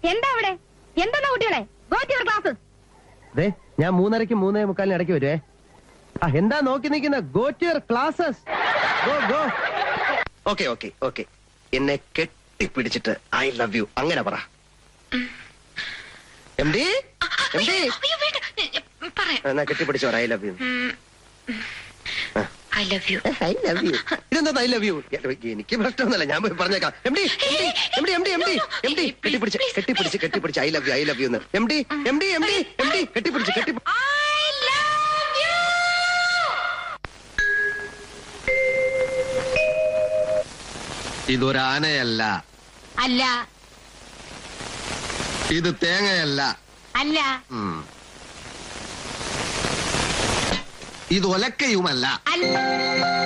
എന്താ അവിടെ എന്താ കുട്ടികളെ ഗോ ടു യുവർ ക്ലാസ് ദേ ഞാൻ മൂന്നരയ്ക്ക് മൂന്നേ മുക്കാലിന് ഇടയ്ക്ക് വരുവേ ആ എന്താ നോക്കി നിൽക്കുന്ന go to your classes go go okay okay okay എന്നെ കെട്ടിപ്പിടിച്ചിട്ട് ഐ ലവ് യു അങ്ങനെ പറ എം ഡി എം ഡി അയ്യോ വേണ്ട പറയാം എന്നാ കെട്ടിപ്പിടിച്ചു പറ I love you I love you I love you ഇതെന്താ ഐ ലവ് യു എനിക്ക് പ്രശ്നമൊന്നുമല്ല ഞാൻ പോയി പറഞ്ഞേക്കാം M D M D M D M D M D കെട്ടിപ്പിടിച്ച് കെട്ടിപ്പിടിച്ച് കെട്ടിപ്പിടിച്ച് I love you I love you എന്ന് M D M D M D M D കെട്ടിപ്പിടിച്ച് കെട്ടി ഐ ലവ് യു ഇതൊരാനയല്ല അല്ല ഇത് തേങ്ങയല്ല അല്ല ഉം. ഇത് ഒലക്കയുമല്ല അല്ല